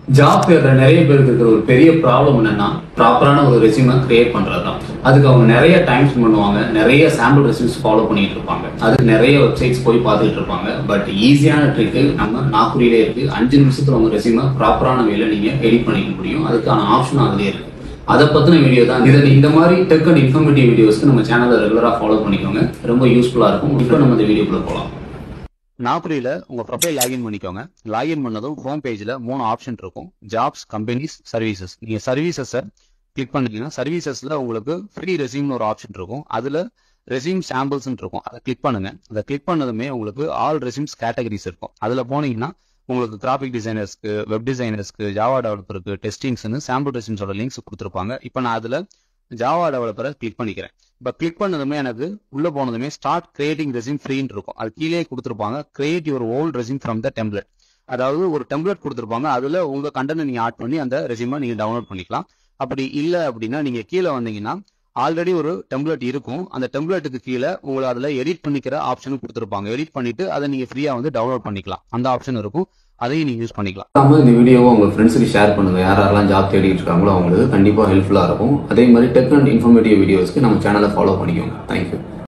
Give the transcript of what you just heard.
job தேடுற நிறைய பேருக்கு இருக்கிற ஒரு பெரிய ப்ராப்ளம் என்னன்னா ப்ராப்பரான ஒரு ரெசியூமை கிரியேட் பண்றது தான் அதுக்கு அவங்க நிறைய டைம் ஸ்பெண்ட் பண்ணுவாங்க நிறைய சாம்பிள் ரெசியூம்ஸ் ஃபாலோ பண்ணிட்டு இருப்பாங்க அதுக்கு நிறைய வெப்சைட்ஸ் போய் பார்த்துட்டு இருப்பாங்க பட் ஈஸியான ட்ரிக்கு நம்ம நாக்குரியிலே இருக்கு அஞ்சு நிமிஷத்துல உங்க ரெசியூமை ப்ராப்பரான வேலை நீங்க எடிட் பண்ணிக்க முடியும் அதுக்கான ஆப்ஷன் அதுலயே இருக்கு அதை பத்தின வீடியோ தான் இதை இந்த மாதிரி டெக் அண்ட் இன்ஃபர்மேட்டிவ் வீடியோஸ்க்கு நம்ம சேனலை ரெகுலரா ஃபாலோ பண்ணிக்கோங்க ரொம்ப யூஸ்ஃபுல்லா இருக்கும் இப்போ நம்ம இந்த வீடியோக்குள்ள போகலாம் நாப்ரியில உங்க ப்ரொஃபைல் லாகின் பண்ணிக்கோங்க லாகின் பண்ணதும் ஹோம் பேஜ்ல மூணு ஆப்ஷன் இருக்கும் ஜாப்ஸ் கம்பெனிஸ் சர்வீசஸ் நீங்க சர்வீசஸை கிளிக் பண்ணீங்கன்னா சர்வீசஸ்ல உங்களுக்கு ஃப்ரீ ரெசியூம்னு ஒரு ஆப்ஷன் இருக்கும் அதுல ரெசியூம் சாம்பிள்ஸ் இருக்கும் அதை கிளிக் பண்ணுங்க அதை கிளிக் பண்ணதுமே உங்களுக்கு ஆல் ரெசியூம்ஸ் கேட்டகரிஸ் இருக்கும் அதுல போனீங்கன்னா உங்களுக்கு கிராஃபிக் டிசைனர்ஸ்க்கு வெப் டிசைனர்ஸ்க்கு ஜாவா டெவலப்பருக்கு டெஸ்டிங்ஸ்னு சாம்பிள் ரெசியூம்ஸோட லிங்க்ஸ் கொடுத்துருப்பாங்க இப்போ நான் அதுல ஜாவா டெவலப்பரை கிளிக் பண்ணிக்கிறேன் இப்போ கிளிக் பண்ணதுமே எனக்கு உள்ள போனதுமே ஸ்டார்ட் கிரியேட்டிங் ரெசியூம் ஃப்ரீன்னு இருக்கும் அது கீழே கொடுத்துருப்பாங்க create your old resume from the template அதாவது ஒரு டெம்ப்ளெட் கொடுத்துருப்பாங்க அதுல உங்க கண்டென்ட் நீங்க ஆட் பண்ணி அந்த ரெசியூமை நீங்க டவுன்லோட் பண்ணிக்கலாம் அப்படி இல்லை அப்படின்னா நீங்க கீழே வந்தீங்கன்னா ஆல்ரெடி ஒரு டெம்ப்ளெட் இருக்கும் அந்த டெம்ப்ளெட்டுக்கு கீழே உங்களை அதுல எடிட் பண்ணிக்கிற ஆப்ஷனும் கொடுத்துருப்பாங்க எடிட் பண்ணிட்டு அதை நீங்க ஃப்ரீயா வந்து டவுன்லோட் பண்ணிக்கலாம் அந்த ஆப்ஷன் இருக்கும் அதையும் நீங்க யூஸ் பண்ணிக்கலாம் நம்ம இந்த வீடியோவை உங்க ஃப்ரெண்ட்ஸுக்கு ஷேர் பண்ணுங்க யார் யாரெல்லாம் ஜாப் தேடிட்டு இருக்காங்களோ அவங்களுக்கு கண்டிப்பா ஹெல்ப்ஃபுல்லா இருக்கும் அதே மாதிரி டெக் அண்ட் இன்ஃபர்மேட்டிவ் வீடியோஸ்க்கு நம்ம சேனலை ஃபாலோ பண்ணிக்கோங்க தேங்க்யூ